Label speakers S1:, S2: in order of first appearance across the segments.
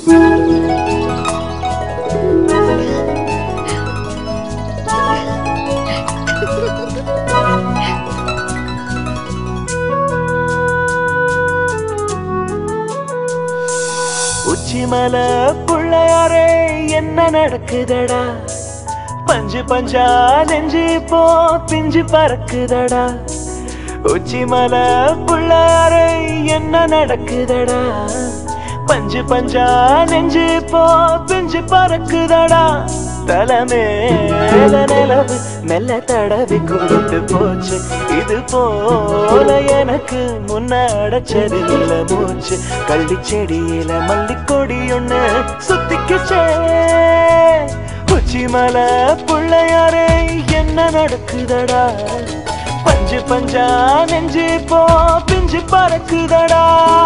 S1: உச்சிமல புள்ளையாரே என்ன நடக்குதடா பஞ்சு பஞ்சா நெஞ்சு போ பிஞ்சு பறக்குதடா உச்சிமல புள்ளையாரே என்ன நடக்குதடா பஞ்சு பஞ்சா நெஞ்சு போ பிஞ்சு பறக்குதடா தலைமேல நிலவு மெல்ல தடவி கொடுத்து போச்சு இது போல எனக்கு முன்னடச்சதில்ல மூச்சு கள்ளி செடியில மல்லிக்கொடி ஒண்ணு சுத்திக்குச்சே உச்சிமலை புள்ளையாரே என்ன நடக்குதடா பஞ்சு பஞ்சா நெஞ்சு போ பிஞ்சு பறக்குதடா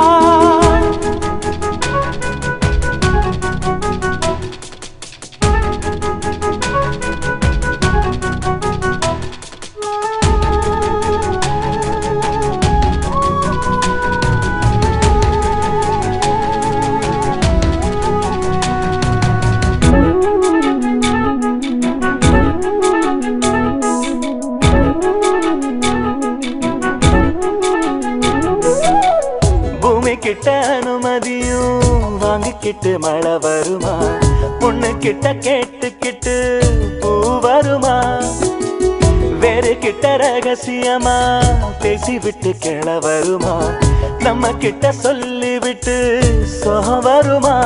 S1: பூமி கிட்ட அனுமதியும் வாங்கிக்கிட்டு மழை வருமா பொண்ணு கிட்ட கேட்டுக்கிட்டு பூ வருமா வேறு கிட்ட ரகசியமா பேசி விட்டு கிள வருமா நம்ம கிட்ட சொல்லி விட்டு சொகம் வருமா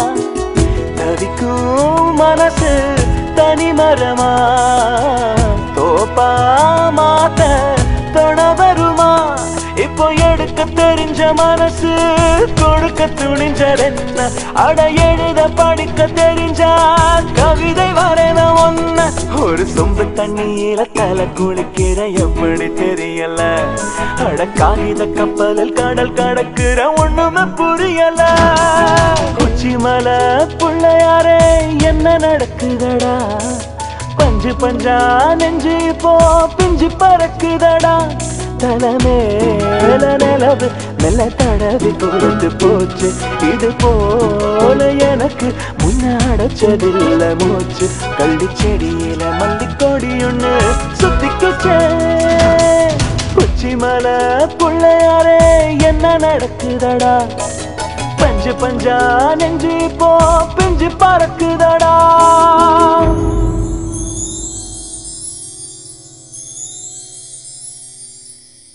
S1: தவிக்கும் மனசு தனி மரமா தோப்பா மாத்த தொண வருமா இப்போ எடுக்க தெரிஞ்ச மனசு கொடுக்க துணிஞ்சதென்ன அட எழுத படிக்க தெரிஞ்சா கவிதை வரைன ஒன்ன ஒரு சொம்பு தண்ணியில தலை குளிக்கிற எப்படி தெரியல அட காகித கப்பலில் கடல் கடக்குற ஒண்ணுமே புரியல உச்சிமலை புள்ளையாரே என்ன நடக்குதடா பஞ்சு பஞ்சா நெஞ்சு போ பிஞ்சு பறக்குதடா தலைமேல நிலவு மெல்ல தடவி கொடுத்து போச்சு இது போல எனக்கு முன்னாடச்சதில்ல மூச்சு கள்ளி செடியில மல்லிக்கொடி ஒண்ணு சுத்திக்குச்சே உச்சிமலை புள்ளையாரே என்ன நடக்குதடா பஞ்சு பஞ்சா நெஞ்சு போ பிஞ்சு பறக்குதடா